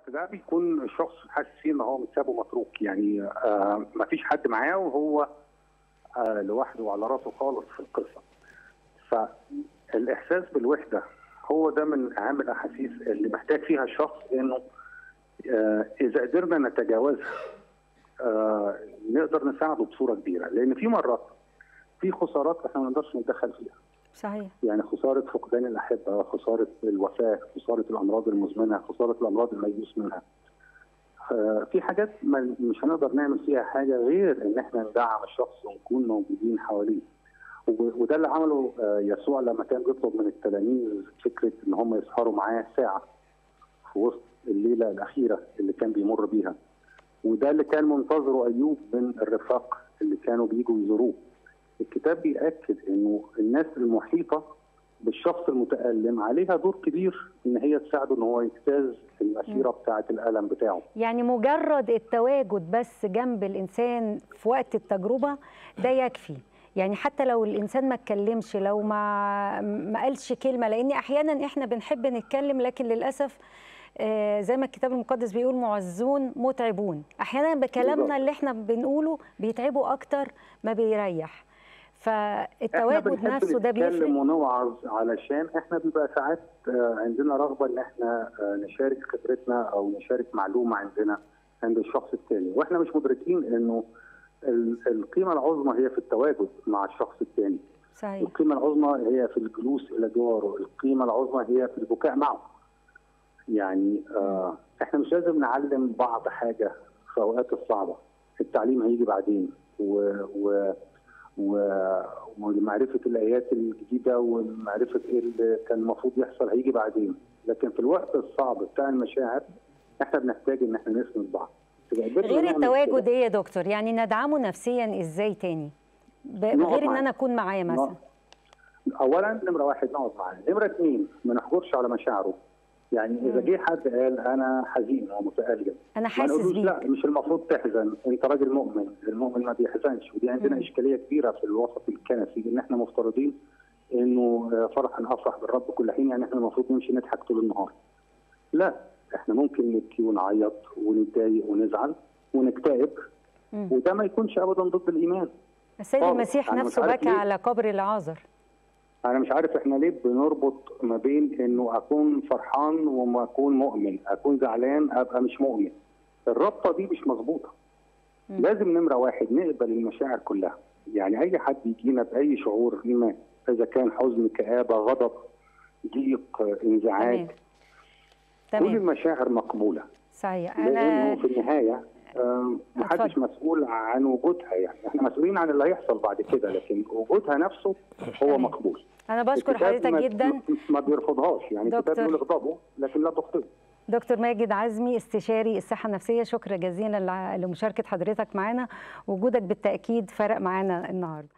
الوقت ده بيكون الشخص حاسس فيه ان هو متساب ومتروك يعني آه ما فيش حد معاه وهو آه لوحده على راسه خالص في القصه فالاحساس بالوحده هو ده من اهم الاحاسيس اللي محتاج فيها الشخص انه آه اذا قدرنا نتجاوزها آه نقدر نساعده بصوره كبيره لان في مرات في خسارات احنا ما نقدرش نتدخل فيها صحيح يعني خساره فقدان الاحبه، خساره الوفاه، خساره الامراض المزمنه، خساره الامراض الميؤوس منها. آه، في حاجات ما مش هنقدر نعمل فيها حاجه غير ان احنا ندعم الشخص ونكون موجودين حواليه. و- وده اللي عمله آه، يسوع لما كان بيطلب من التلاميذ فكره ان هم يسهروا معاه ساعه في وسط الليله الاخيره اللي كان بيمر بيها. وده اللي كان منتظره ايوب من الرفاق اللي كانوا بيجوا يزوروه. الكتاب بيأكد انه الناس المحيطه بالشخص المتألم عليها دور كبير ان هي تساعده ان هو يجتاز المسيره بتاعه الالم بتاعه. يعني مجرد التواجد بس جنب الانسان في وقت التجربه ده يكفي يعني حتى لو الانسان ما اتكلمش لو ما ما قالش كلمه لان احيانا احنا بنحب نتكلم لكن للاسف آه، زي ما الكتاب المقدس بيقول معزون متعبون احيانا بكلامنا بالظبط. اللي احنا بنقوله بيتعبوا اكتر ما بيريح احنا فالتواجد بنحب نفسه ده بيفرق نتكلم ونوعظ علشان احنا بيبقى ساعات آه، عندنا رغبه ان احنا آه، نشارك خبرتنا او نشارك معلومه عندنا عند الشخص الثاني واحنا مش مدركين انه ال- القيمه العظمى هي في التواجد مع الشخص الثاني. صحيح القيمة العظمى هي في الجلوس إلى جواره، القيمة العظمى هي في البكاء معه. يعني آه احنا مش لازم نعلم بعض حاجة في أوقات الصعبة، التعليم هيجي بعدين و و و ومعرفة الآيات الجديدة ومعرفة إيه اللي كان المفروض يحصل هيجي بعدين، لكن في الوقت الصعب بتاع المشاعر احنا بنحتاج إن احنا نسند بعض. إذا قدرنا غير نعمل التواجد كده- ايه يا دكتور يعني ندعمه نفسيا ازاي تاني ب- نقعد غير ان معاه. انا اكون معاه مثلا اولا نمره واحد نقعد معاه، نمره اثنين ما نحجرش على مشاعره. يعني اذا جه حد قال انا حزين ومتالم انا ما حاسس نقولوش بيك لا مش المفروض تحزن انت راجل مؤمن المؤمن ما بيحزنش ودي عندنا مم. اشكاليه كبيره في الوسط الكنسي ان احنا مفترضين انه آه، فرحا افرح بالرب كل حين يعني احنا المفروض نمشي نضحك طول النهار لا احنا ممكن نبكي ونعيط ونتضايق ونزعل ونكتئب مم. وده ما يكونش ابدا ضد الايمان السيد خالص. المسيح أنا مش نفسه عارف بكى ليه. على قبر العازر انا مش عارف احنا ليه بنربط ما بين انه اكون فرحان وما اكون مؤمن اكون زعلان ابقى مش مؤمن الرابطه دي مش مظبوطه مم. لازم نمره واحد نقبل المشاعر كلها يعني اي حد يجينا باي شعور ما اذا كان حزن كابه غضب ضيق انزعاج تمام كل تمام المشاعر مقبوله صحيح لانه انا في النهايه آم، محدش اتفضل. مسؤول عن وجودها يعني احنا مسؤولين عن اللي هيحصل بعد كده لكن وجودها نفسه هو تمام. مقبول انا بشكر الكتاب حضرتك ما- جدا ما- ما بيرفضهاش يعني الكتاب دكتور. بيقول اغضبوا لكن لا تخطئوا دكتور ماجد عزمي استشاري الصحه النفسيه شكرا جزيلا لع- لمشاركه حضرتك معنا وجودك بالتاكيد فرق معانا النهارده